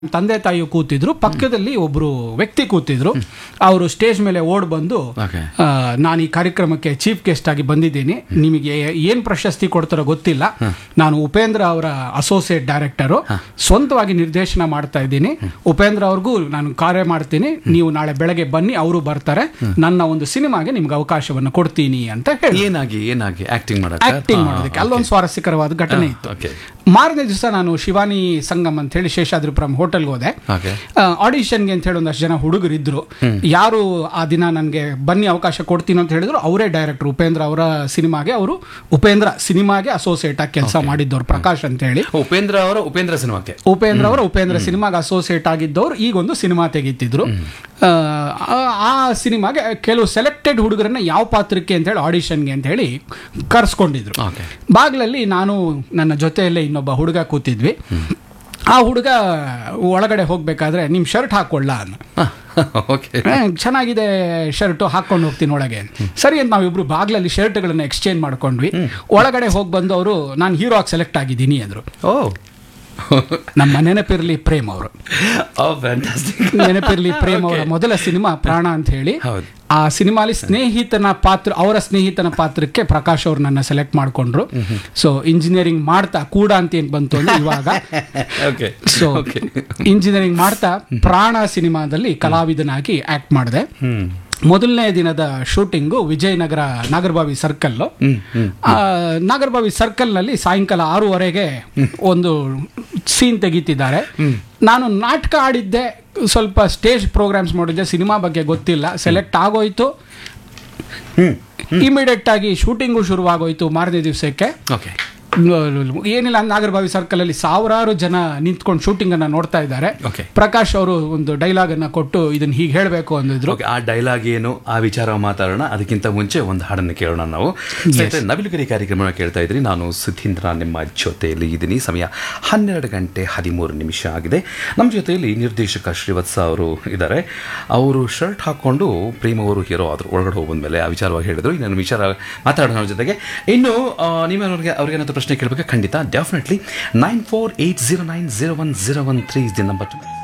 ತಂದೆ ತಾಯಿ ಕೂತಿದ್ರು ಪಕ್ಕದಲ್ಲಿ ಒಬ್ರು ವ್ಯಕ್ತಿ ಕೂತಿದ್ರು ಅವರು ಸ್ಟೇಜ್ ಮೇಲೆ ಓಡ್ ಬಂದು Okay. ಆ, ನಾನು ಈ ಕಾರ್ಯಕ್ರಮಕ್ಕೆ ಚೀಫ್ ಗೆಸ್ಟ್ ಆಗಿ ಬಂದಿದ್ದೀನಿ ನಿಮಗೆ ಏನ್ ಪ್ರಶಸ್ತಿ ಕೊಡ್ತಾರೋ ಗೊತ್ತಿಲ್ಲ ನಾನು ಉಪೇಂದ್ರ ಅವರ ಅಸೋಸಿಯೇಟ್ ಡೈರೆಕ್ಟರು ಸ್ವಂತವಾಗಿ ನಿರ್ದೇಶನ ಮಾಡ್ತಾ ಇದ್ದೀನಿ ಉಪೇಂದ್ರ ಅವ್ರಿಗೂ ನಾನು ಕಾರ್ಯ ಮಾಡ್ತೀನಿ ನೀವು ನಾಳೆ ಬೆಳಗ್ಗೆ ಬನ್ನಿ ಅವರು ಬರ್ತಾರೆ ನನ್ನ ಒಂದು ಸಿನಿಮಾಗೆ ನಿಮ್ಗೆ ಅವಕಾಶವನ್ನು ಕೊಡ್ತೀನಿ ಅಂತ ಹೇಳಿ ಏನಾಗಿ ಏನಾಗಿ ಆಕ್ಟಿಂಗ್ ಮಾಡಕ್ಕೆ ಆಕ್ಟಿಂಗ್ ಮಾಡೋದಕ್ಕೆ ಅಲ್ಲೊಂದು ಸ್ವಾರಸ್ಯಕರವಾದ ಘಟನೆ ಇತ್ತು ಓಕೆ ಮಾರನೇ ದಿವಸ ನಾನು ಶಿವಾನಿ ಸಂಗಮ್ ಅಂತ ಹೇಳಿ ಶೇಷಾದ್ರಿಪುರಂ ಹೋಟೆಲ್ಗೆ ಹೋದೆ ಓಕೆ ಆಡಿಷನ್ಗೆ ಅಂತ ಹೇಳಿ ಒಂದಷ್ಟು ಜನ ಹುಡುಗರು ಇದ್ರು ಯಾರು ಆ ದಿನ ನನಗೆ ಬನ್ನಿ ಅವಕಾಶ ಕೊಡ್ತೀನಿ ಅಂತ ಹೇಳಿದ್ರು ಅವರೇ ಡೈರೆಕ್ಟರ್ ಉಪೇಂದ್ರ ಅವರ ಸಿನಿಮಾಗೆ ಅವರು ಉಪೇಂದ್ರ ಸಿನಿಮಾಗೆ ಅಸೋಸಿಯೇಟ್ ಆಗಿ ಕೆಲಸ ಮಾಡಿದ್ದವ್ರು ಪ್ರಕಾಶ್ ಅಂತ ಹೇಳಿ ಉಪೇಂದ್ರ ಅವರ ಉಪೇಂದ್ರ ಸಿನಿಮಾಕ್ಕೆ ಉಪೇಂದ್ರ ಅವರು ಉಪೇಂದ್ರ ಸಿನಿಮಾಗೆ ಅಸೋಸಿಯೇಟ್ ಆಗಿದ್ದವರು ಈಗೊಂದು ಸಿನಿಮಾ ತೆಗಿತಿದ್ರು ಆ, ಆ- ಆ ಸಿನಿಮಾಗೆ ಕೆಲವು ಸೆಲೆಕ್ಟೆಡ್ ಹುಡುಗರನ್ನ ಯಾವ ಪಾತ್ರಕ್ಕೆ ಅಂತ ಹೇಳಿ ಆಡಿಷನ್ಗೆ ಅಂತ ಹೇಳಿ ಕರ್ಸ್ಕೊಂಡಿದ್ರು ಓಕೆ ಬಾಗ್ಲಲ್ಲಿ ನಾನು ನನ್ನ ಜೊತೆಯಲ್ಲೇ ಇನ್ನೊಬ್ಬ ಹುಡುಗ ಕೂತಿದ್ವಿ ಆ ಹುಡುಗ ಒಳಗಡೆ ಹೋಗ್ಬೇಕಾದ್ರೆ ನಿಮ್ ಶರ್ಟ್ ಹಾಕೊಳ್ಳ ಅನ್ನ ಓಕೆ ಏ, ಚೆನ್ನಾಗಿದೆ ಶರ್ಟ್ ಹಾಕೊಂಡು ಹೋಗ್ತೀನಿ ಒಳಗೆ ಸರಿ ಅಂತ ನಾವಿಬ್ರು ಬಾಗ್ಲಲ್ಲಿ ಶರ್ಟ್ಗಳನ್ನ ಎಕ್ಸ್ಚೇಂಜ್ ಮಾಡ್ಕೊಂಡ್ವಿ ಒಳಗಡೆ ಹೋಗಿ ಬಂದವರು ನಾನು ಹೀರೋ ಆಗಿ ಸೆಲೆಕ್ಟ್ ಆಗಿದ್ದೀನಿ ಅಂದ್ರು ಓ ನಮ್ಮ ನೆನಪಿರ್ಲಿ ಪ್ರೇಮ್ ಅವರು ಓ ಫ್ಯಾಂಟಾಸ್ಟಿಕ್ ನೆನಪಿರ್ಲಿ ಪ್ರೇಮ್ ಅವರ ಮೊದಲ ಸಿನಿಮಾ ಪ್ರಾಣ ಅಂತ ಹೇಳಿ ಹೌದು. ಆ ಸಿನಿಮಾಲಿ ಸ್ನೇಹಿತನ ಪಾತ್ರ ಅವರ ಸ್ನೇಹಿತನ ಪಾತ್ರಕ್ಕೆ ಪ್ರಕಾಶ್ ಅವ್ರು ನನ್ನ ಸೆಲೆಕ್ಟ್ ಮಾಡ್ಕೊಂಡ್ರು ಸೊ ಇಂಜಿನಿಯರಿಂಗ್ ಮಾಡ್ತಾ ಕೂಡ ಅಂತ ಏನ್ ಬಂತು ಅಂದ್ರೆ ಇವಾಗ ಓಕೆ ಸೊ ಓಕೆ ಇಂಜಿನಿಯರಿಂಗ್ ಮಾಡ್ತಾ ಪ್ರಾಣ ಸಿನಿಮಾದಲ್ಲಿ ಕಲಾವಿದನಾಗಿ ಆಕ್ಟ್ ಮಾಡಿದೆ ಹ್ಮ್ ಮೊದಲನೇ ದಿನದ shooting Vijayanagar Nagarbhavi circle Nagarbhavi circle ನಲ್ಲಿ ಸಾಯಂಕಾಲ ಆರೂವರೆಗೆ ಒಂದು ಸೀನ್ ತೆಗಿತಿದ್ದಾರೆ ನಾನು ನಾಟಕ ಆಡಿದ್ದೆ ಸ್ವಲ್ಪ ಸ್ಟೇಜ್ ಪ್ರೋಗ್ರಾಮ್ಸ್ ಮಾಡಿದ್ದೆ ಸಿನಿಮಾ ಬಗ್ಗೆ ಗೊತ್ತಿಲ್ಲ ಸೆಲೆಕ್ಟ್ ಆಗೋಯ್ತು ಇಮಿಡಿಯೇಟ್ ಆಗಿ ಶೂಟಿಂಗು ಶುರುವಾಗೋಯ್ತು ಮಾರನೇ ದಿವಸಕ್ಕೆ ಓಕೆ ಏನಿಲ್ಲ ನಾಗರಬಾವಿ ಸರ್ಕಲ್ ಅಲ್ಲಿ ಸಾವಿರಾರು ಜನ ನಿಂತ್ಕೊಂಡು ಶೂಟಿಂಗ್ ಅನ್ನ ನೋಡ್ತಾ ಇದ್ದಾರೆ Okay. ಪ್ರಕಾಶ್ ಅವರು ಒಂದು ಡೈಲಾಗ್ ಅನ್ನ ಕೊಟ್ಟು ಇದನ್ನ ಹೀಗೆ ಹೇಳಬೇಕು ಅಂದಿದ್ರು ಓಕೆ ಆ ಡೈಲಾಗ್ ಏನು ಆ ವಿಚಾರ ಮಾತಾಡೋಣ ಅದಕ್ಕಿಂತ ಮುಂಚೆ ಒಂದು ಹಾಡನ್ನು ಕೇಳೋಣ ನಾವು ಸ್ನೇಹಿತರೆ, ನವಿಲುಗರಿ ಕಾರ್ಯಕ್ರಮ ಕೇಳ್ತಾ ಇದ್ರಿ ನಾನು ಸುಧೀಂದ್ರ ನಿಮ್ಮ ಜೊತೆಯಲ್ಲಿ ಇದ್ದೀನಿ ಸಮಯ ಹನ್ನೆರಡು ಗಂಟೆ ಹದಿಮೂರು ನಿಮಿಷ ಆಗಿದೆ ನಮ್ಮ ಜೊತೆಯಲ್ಲಿ ನಿರ್ದೇಶಕ ಶ್ರೀವತ್ಸ ಅವರು ಇದ್ದಾರೆ ಅವರು ಶರ್ಟ್ ಹಾಕೊಂಡು ಪ್ರೇಮ್ ಅವರು ಹೀರೋ ಆದರು ಒಳಗಡೆ ಹೋಗಿ ಬಂದ್ಮೇಲೆ ಆ ವಿಚಾರವಾಗಿ ಹೇಳಿದ್ರು ನನ್ನ ವಿಚಾರ ಮಾತಾಡೋಣ ಅವ್ರ ಜೊತೆಗೆ ಇನ್ನು ಆ, ನೀವೇ ಅವ್ರಿಗೆ ಅವ್ರಿಗೇನಾದ್ರು ಪ್ರಶ್ನೆ ಕೇಳಬೇಕು ಖಂಡಿತ definitely nine four eight zero nine zero one zero one three is the number